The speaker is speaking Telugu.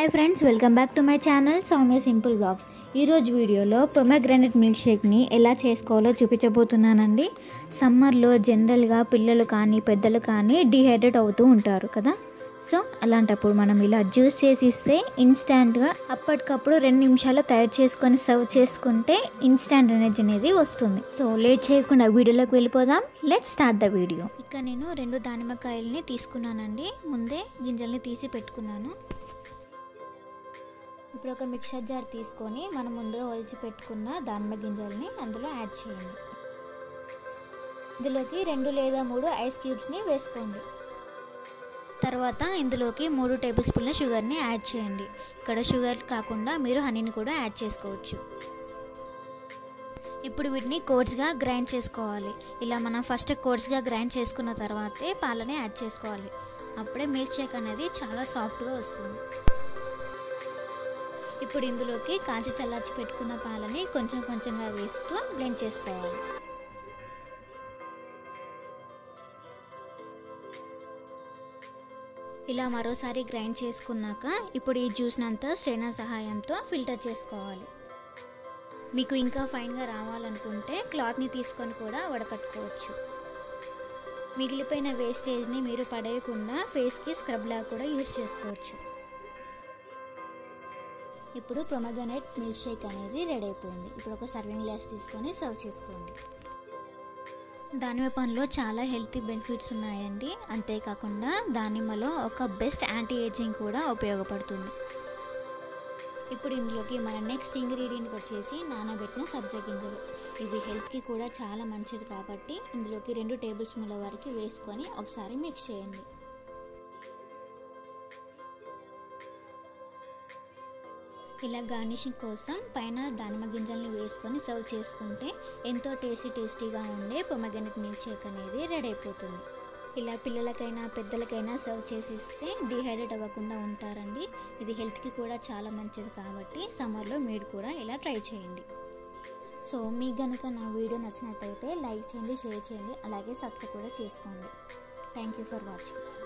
hi friends welcome back to my channel Soumya simple blogs ఈరోజు వీడియోలో పొమగ్రానైట్ మిల్క్ షేక్ని ఎలా చేసుకోవాలో చూపించబోతున్నానండి సమ్మర్లో జనరల్గా పిల్లలు కానీ పెద్దలు కానీ డిహైడ్రేట్ అవుతూ ఉంటారు కదా సో అలాంటప్పుడు మనం ఇలా జ్యూస్ చేసి ఇస్తే ఇన్స్టాంట్గా అప్పటికప్పుడు రెండు నిమిషాలు తయారు చేసుకొని సర్వ్ చేసుకుంటే ఇన్స్టాంట్ ఎనర్జీ అనేది వస్తుంది సో లేట్ చేయకుండా వీడియోలోకి వెళ్ళిపోదాం లెట్ స్టార్ట్ ద వీడియో ఇక నేను రెండు దానిమ్మకాయలని తీసుకున్నానండి ముందే గింజల్ని తీసి పెట్టుకున్నాను ఇప్పుడు ఒక మిక్సర్ జార్ తీసుకొని మనం ముందుగా ఒలిచి పెట్టుకున్న దానిమ్మ గింజల్ని అందులో యాడ్ చేయండి ఇందులోకి రెండు లేదా మూడు ఐస్ క్యూబ్స్ని వేసుకోండి తర్వాత ఇందులోకి మూడు టేబుల్ స్పూన్ల షుగర్ని యాడ్ చేయండి ఇక్కడ షుగర్ కాకుండా మీరు హనీని కూడా యాడ్ చేసుకోవచ్చు ఇప్పుడు వీటిని కోర్స్గా గ్రైండ్ చేసుకోవాలి ఇలా మనం ఫస్ట్ కోర్స్గా గ్రైండ్ చేసుకున్న తర్వాతే పాలని యాడ్ చేసుకోవాలి అప్పుడే మిల్క్ షేక్ అనేది చాలా సాఫ్ట్గా వస్తుంది ఇప్పుడు ఇందులోకి కాచి చల్లార్చి పెట్టుకున్న పాలని కొంచెం కొంచెంగా వేస్తూ బ్లెండ్ చేసుకోవాలి ఇలా మరోసారి గ్రైండ్ చేసుకున్నాక ఇప్పుడు ఈ జ్యూస్ని అంతా స్ట్రైనర్ సహాయంతో ఫిల్టర్ చేసుకోవాలి మీకు ఇంకా ఫైన్గా రావాలనుకుంటే క్లాత్ని తీసుకొని కూడా వడకట్టుకోవచ్చు మిగిలిపోయిన వేస్టేజ్ని మీరు పడేయకుండా ఫేస్కి స్క్రబ్లా కూడా యూజ్ చేసుకోవచ్చు ఇప్పుడు ప్రొమగనేట్ మిల్క్ షేక్ అనేది రెడీ అయిపోయింది ఇప్పుడు ఒక సర్వింగ్ గ్లాస్ తీసుకొని సర్వ్ చేసుకోండి దానిమ్మ పండ్లో చాలా హెల్తీ బెనిఫిట్స్ ఉన్నాయండి అంతేకాకుండా దానిమ్మలో ఒక బెస్ట్ యాంటీ ఏజింగ్ కూడా ఉపయోగపడుతుంది ఇప్పుడు ఇందులోకి మన నెక్స్ట్ ఇంగ్రీడియంట్ వచ్చేసి నానబెట్టిన సబ్జా గింజలు ఇవి హెల్త్కి కూడా చాలా మంచిది కాబట్టి ఇందులోకి రెండు టేబుల్ స్పూన్ల వరకు వేసుకొని ఒకసారి మిక్స్ చేయండి ఇలా గార్నిషింగ్ కోసం పైన దానిమ్మ గింజల్ని వేసుకొని సర్వ్ చేసుకుంటే ఎంతో టేస్టీ టేస్టీగా ఉండే పొమగనెట్ మిల్క్ షేక్ అనేది రెడీ అయిపోతుంది ఇలా పిల్లలకైనా పెద్దలకైనా సర్వ్ చేసి ఇస్తే డిహైడ్రేట్ అవ్వకుండా ఉంటారండి ఇది హెల్త్కి కూడా చాలా మంచిది కాబట్టి సమ్మర్లో మీరు కూడా ఇలా ట్రై చేయండి సో మీకు కనుక నా వీడియో నచ్చినట్టయితే లైక్ చేయండి షేర్ చేయండి అలాగే సబ్స్క్రైబ్ కూడా చేసుకోండి థ్యాంక్ యూ ఫర్ వాచింగ్